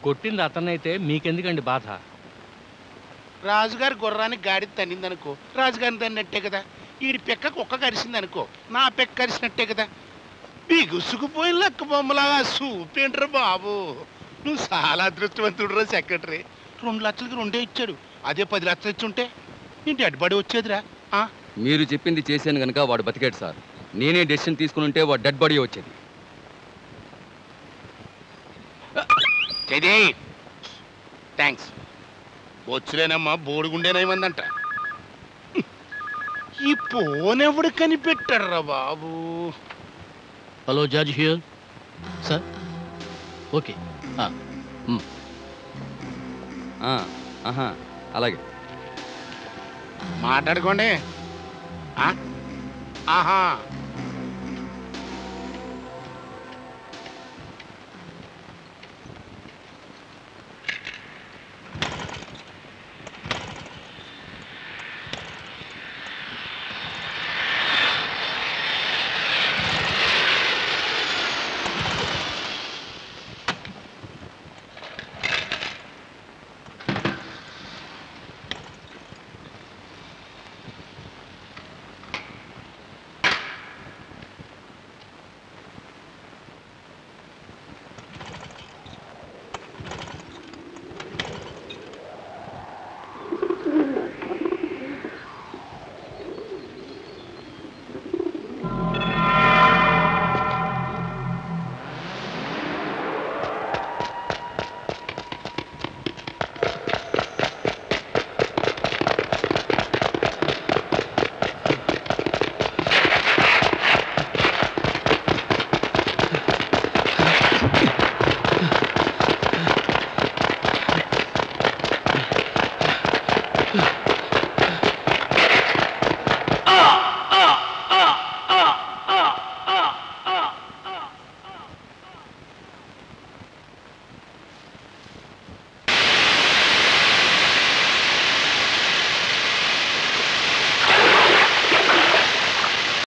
కొట్టింది అతనైతే మీకెందుకండి బాధ రాజుగారి గుర్రానికి గాడి తన్నిందనుకో రాజుగారిని తన్నట్టే కదా ఈడి పెక్క కుక్క కరిసిందనుకో నా పెక్క కరిసినట్టే కదా బిగుసుకుపోయిన లెక్క బొమ్మలాగా సూపేంట్రా బాబు నువ్వు చాలా అదృష్టవంతుడు రా సెక్రటరీ రెండు లక్షలకి రెండే ఇచ్చాడు అదే పది లక్షలు ఇచ్చి ఉంటే నీ డెడ్ బాడీ వచ్చేదిరా ఆ? మీరు చెప్పింది చేశాను కనుక వాడు బతికాడు సార్ నేనే డెసిషన్ తీసుకుని ఉంటే వాడు డెడ్ బాడీ వచ్చేది చెదే థ్యాంక్స్ వచ్చులేనమ్మా బోడిగుండేనేమందంట ఈ ఫోన్ ఎవడు కనిపెట్టాడురా బాబు hello judge here sir okay ఆ, ఆహా అలాగే మాట్లాడుకోండి ఆ? ఆహా